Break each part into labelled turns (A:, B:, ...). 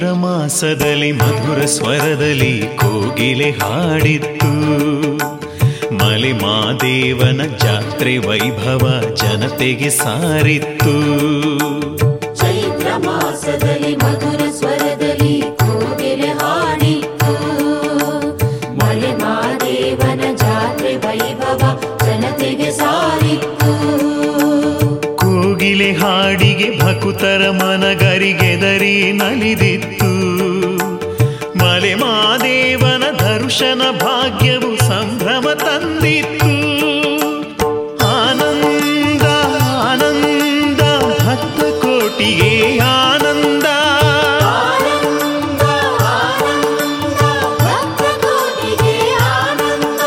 A: ಮಾಸದಲ್ಲಿ ಮಧುರ ಸ್ವರದಲ್ಲಿ ಕೋಗಿಲೆ ಹಾಡಿತ್ತು ಮಲೆ ಮಾದೇವನ ಜಾತ್ರೆ ವೈಭವ ಜನತೆಗೆ ಸಾರಿತ್ತು
B: ಚೈತ್ರ ಮಾಸದಲ್ಲಿ ಮಧುರ ಸ್ವರದಲ್ಲಿ ಕೋಗಿಲೆ ಹಾಡಿತ್ತು ಮಲೆ ಮಾದೇವನ ಜಾತ್ರೆ ವೈಭವ ಜನತೆಗೆ ಸಾರಿತ್ತು
A: ಕೋಗಿಲೆ ಹಾಡಿಗೆ ಭಕುತರ ಮನಗರಿಗೆದರಿ ನಲಿದಿತ್ತು ಮಲೆ ಮಾದೇವನ ದರ್ಶನ ಭಾಗ್ಯವು ಸಂಭ್ರಮ ತಂದಿತ್ತು ಆನಂದ ಆನಂದ ಭಕ್ತ ಕೋಟಿಗೆ ಆನಂದ
B: ಆನಂದ ಆನಂದ ಭಕ್ತ ಕೋಟಿಗೆ ಆನಂದ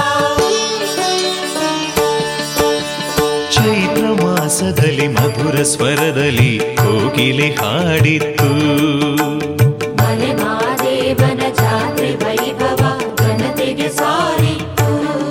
A: ಚೈತ್ರ ಮಾಸದಲ್ಲಿ ಮಧುರ ಸ್ವರದಲ್ಲಿ ಕೋಗಿಲೆ ಹಾಡಿತ್ತು
B: ಮಲೆ ಮಾದೇವನ ಜಾತ್ರೆ ವೈಭವ ಜನತೆಗೆ ಸಾರಿತ್ತು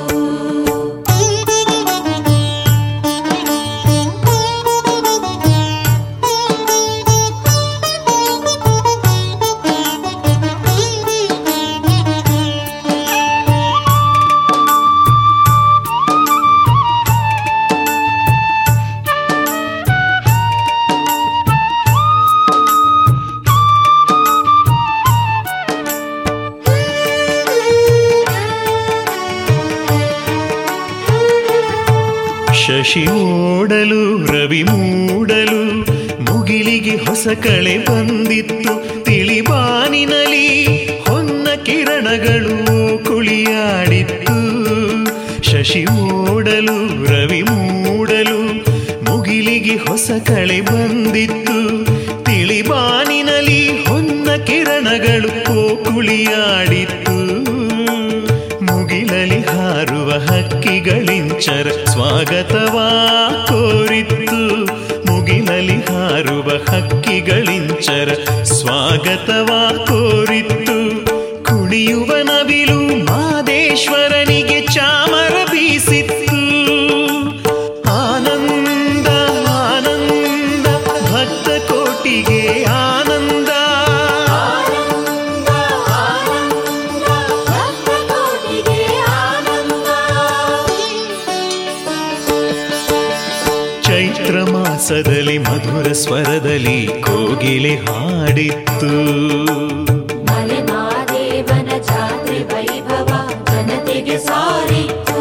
A: ಶಶಿ ಓಡಲು ರವಿ ಮೂಡಲು ಮುಗಿಲಿಗೆ ಹೊಸ ಕಳೆ ಬಂದಿತ್ತು ತಿಳಿಬಾನಿನಲಿ ಹೊನ್ನ ಕಿರಣಗಳು ಕುಳಿಯಾಡಿತ್ತು ಶಶಿ ಓಡಲು ರವಿ ಮೂಡಲು ಮುಗಿಲಿಗೆ ಹೊಸ ಕಳೆ ಬಂದಿತ್ತು ತಿಳಿಬಾನಿನಲಿ ಹೊನ್ನ ಕಿರಣಗಳು ಕುಳಿಯಾಡಿತ್ತು ಮುಗಿಲಲಿ ಹಾರುವ ಹಕ್ಕಿಗಳಿಂಚರ ಸ್ವಾಗತವಾ ಕೋರಿತ್ತು ಮುಗಿಲಲಿ ಹಾರುವ ಹಕ್ಕಿಗಳಿಂಚರ ಸ್ವಾಗತವಾ ಕೋರಿತ್ತು ಕುಣಿಯುವ ನವಿಲು ಮಾದೇಶ್ವರನಿಗೆ ಚಾಮರ ಬೀಸಿತ್ತು ಆನಂದ ಆನಂದ ಭಕ್ತ ಕೋಟಿಗೆ ಆನಂದ
B: ಆನಂದ ಆನಂದ ಭಕ್ತ ಕೋಟಿಗೆ ಆನಂದ
A: ಚೈತ್ರ ಮಾಸದಲ್ಲಿ ಮಧುರ ಸ್ವರದಲ್ಲಿ ಕೋಗಿಲೆ ಹಾಡಿತ್ತು
B: ಮಲೆ ಮಾದೇವನ ಜಾತ್ರೆ ವೈಭವ ಜನತೆಗೆ ಸಾರಿತ್ತು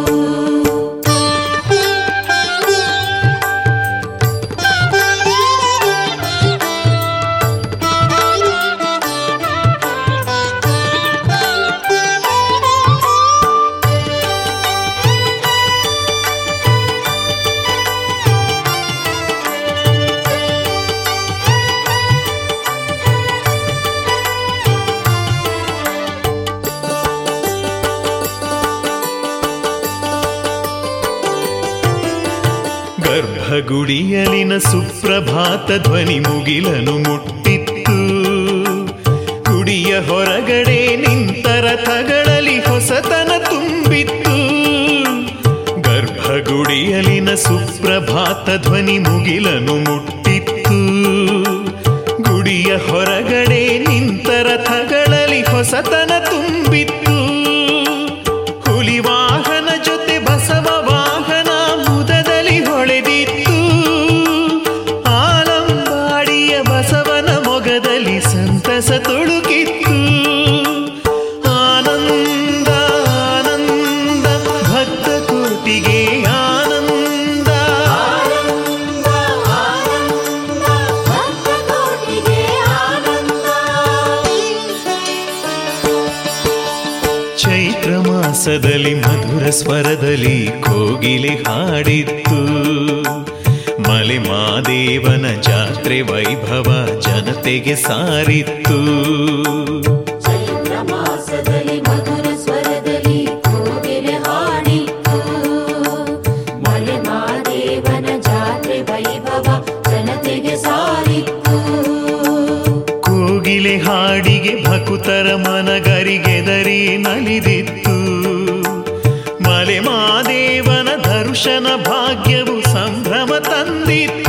A: ಗರ್ಭಗುಡಿಯಲಿನ ಸುಪ್ರಭಾತ ಧ್ವನಿ ಮುಗಿಲನು ಮುಟ್ಟಿತ್ತು ಗುಡಿಯ ಹೊರಗಡೆ ನಿಂತರ ತಗಳಲಿ ಹೊಸತನ ತುಂಬಿತ್ತು ಗರ್ಭಗುಡಿಯಲಿನ ಸುಪ್ರಭಾತ ಧ್ವನಿ ಮುಗಿಲನು ಮುಟ್ಟಿತ್ತು ಗುಡಿಯ ಹೊರಗಡೆ ನಿಂತರ ತಗಳಲಿ ಹೊಸತನ ತುಂಬಿತ್ತು ಹುಲಿ ವಾಹನ ಜೊತೆ ಬಸವ ವಾಹನ ಮುದದಲ್ಲಿ ಹೊಳೆದಿತ್ತು ಆಲಂಬಾಡಿಯ ಬಸವನ ಮೊಗದಲ್ಲಿ ಸಂತಸ ತುಳುಕಿತ್ತು ಆನಂದ ಆನಂದ ಭಕ್ತ ಕೋಟಿಗೆ ಆನಂದ
B: ಆನಂದ ಆನಂದ ಭಕ್ತ ಕೋಟಿಗೆ ಆನಂದ
A: ಚೈತ್ರ ಮಾಸದಲ್ಲಿ ಮಧುರ ಸ್ವರದಲ್ಲಿ ಕೋಗಿಲೆ ಹಾಡಿತ್ತು ಮಲೆ ಮಾದೇವನ ಜಾತ್ರೆ ವೈಭವ ಜನತೆಗೆ ಸಾರಿತ್ತು
B: ಚೈತ್ರ ಮಾಸದಲ್ಲಿ ಮಧುರ ಸ್ವರದಲ್ಲಿ ಕೋಗಿಲೆ ಹಾಡಿತ್ತು ಮಲೆ ಮಾದೇವನ ಜಾತ್ರೆ ವೈಭವ ಜನತೆಗೆ ಸಾರಿತ್ತು
A: ಕೋಗಿಲೆ ಹಾಡಿಗೆ ಭಕುತರ ಮನಗರಿಗೆದರಿ ನಲಿದಿತ್ತು ಮಲೆ ಮಾದೇವನ ದರ್ಶನ ಭಾಗ್ಯವು ಸಂಭ್ರಮ ತಂದಿತ್ತು